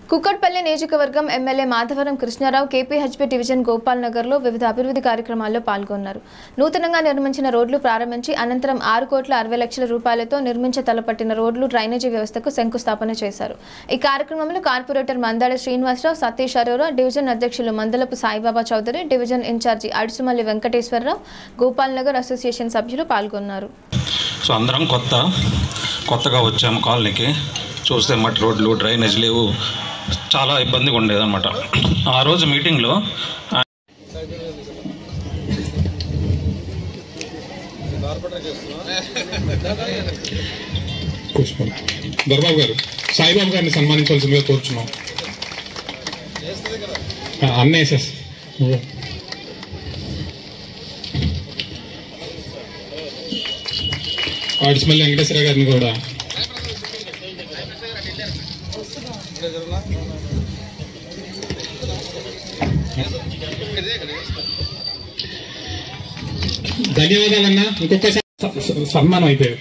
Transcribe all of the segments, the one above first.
కుక్కట్పల్లి నియోజకవర్గం MLA Madhavaram Krishnarao KPHB division Gopal నగర్లో వివిధ అభివృద్ధి కార్యక్రమాల్లో పాల్గొన్నారు నూతనంగా నిర్మించిన రోడ్లు ప్రారంభించి అనంతరం ఆరు కోట్ల అరవై లక్షల రూపాయలతో నిర్మించ తలపట్టిన రోడ్లు డ్రైనేజీ వ్యవస్థకు శంకుస్థాపన చేశారు ఈ కార్యక్రమంలో కార్పొరేటర్ మందాడ శ్రీనివాసరావు సతీష్ అరోరా డివిజన్ అధ్యక్షులు Mandalapu Saibaba Chowdary division in-charge Adusumalli Venkateswararao Gopal Nagar association సభ్యులు పాల్గొన్నారు సో అందరం కొత్త కొత్తగా వచ్చాము కాలనీకి చూస్తే మట్టి రోడ్లు డ్రైనేజ్ లేవు చాలా ఇబ్బందిగా ఉండేదన్నమాట ఆ రోజు మీటింగ్లో కూర్చోండి దొరబాబు గారు సాయిబాబు గారిని సన్మానించవలసిందిగా కోరుచున్నాం ఆ, అన్న వేసేస్ ఆడిస్మల్లి వెంకటేశ్వర గారిని కూడా ధన్యవాదాలన్నా ఇంకొకసారి స- సన్మానం అయిపోయాక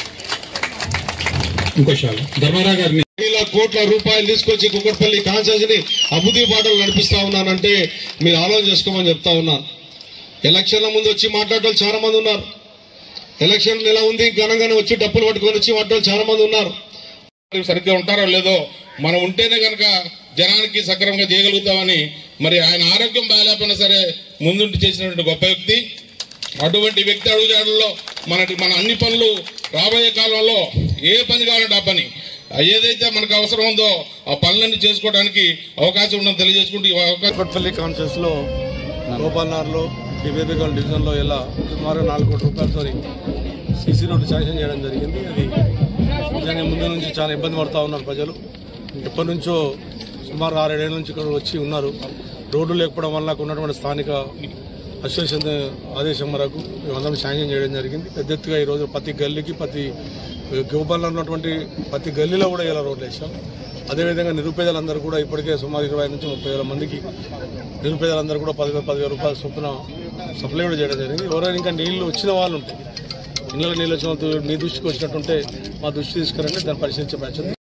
ఇంకో షాలు ధర్మారావు గారిని వేల కోట్ల రూపాయలు తీసుకొచ్చి కుక్కట్పల్లి కాన్సెన్స్ ని అభివృద్ధి బాటలు నడిపిస్తా ఉన్నానంటే మీరు ఆలోచన చేసుకోమని చెప్తా ఉన్నాను ఎలక్షన్ల ముందు వచ్చి మాట్లాడటం చాలా మంది ఉన్నారు ఎలక్షన్ ఎలా ఉంది ఘనంగానే వచ్చి డబ్బులు పట్టుకొని వచ్చి మాట్లాడటం చాలా మంది ఉన్నారు మరి సరిగ్గా ఉంటారో లేదో మనం ఉంటేనే కనుక జనానికి సక్రమంగా చేయగలుగుతామని మరి ఆయన ఆరోగ్యం బాగాలేకపోయినా సరే ముందుండి చేసినటువంటి గొప్ప వ్యక్తి అటువంటి వ్యక్తి అడుగుజాడల్లో మనకి మన అన్ని పనులు రాబోయే కాలంలో ఏ పని కావాలంటే ఆ పని ఏదైతే మనకు అవసరం ఉందో ఆ పనులన్నీ చేసుకోవడానికి అవకాశం ఉందని తెలియజేసుకుంటూ ఈ అవకాశం కుక్కట్పల్లి కాన్సెన్స్ లో గోపాల్నార్లో డిబేబిగల్ డివిజన్ లో ఇలా సుమారు నాలుగు కోట్ల రూపాయలతో సీసీ రోడ్డు శాంక్షన్ చేయడం జరిగింది అది నిజంగా ముందు నుంచి చాలా ఇబ్బంది పడుతూ ఉన్నారు ప్రజలు ఎప్పటి నుంచో సుమారు ఆరేడేళ్ల నుంచి ఇక్కడ వచ్చి ఉన్నారు రోడ్డు లేకపోవడం వల్ల అక్కడ ఉన్నటువంటి స్థానిక అసోసియేషన్ ఆదేశం మేరకు మేమందరం శాంక్షన్ చేయడం జరిగింది పెద్ద ఎత్తుగా ఈరోజు ప్రతి గల్లీకి ప్రతి గోపాల్లో ఉన్నటువంటి ప్రతి గల్లీలో కూడా ఇలా రోడ్లు వేసాం అదేవిధంగా నిరుపేదలందరూ కూడా ఇప్పటికే సుమారు ఇరవై నుంచి ముప్పై వేల మందికి నిరుపేదలందరూ కూడా పదివేల పదివేల రూపాయల చొప్పున సప్లై కూడా చేయడం జరిగింది ఎవరైనా ఇంకా నీళ్లు వచ్చిన వాళ్ళు ఉంటే ఇళ్ళలో నీళ్ళు వచ్చిన వాళ్ళు మీ దృష్టికి వచ్చినట్టుంటే మా దృష్టి తీసుకురండి దాన్ని పరిశీలించే బాధ్యత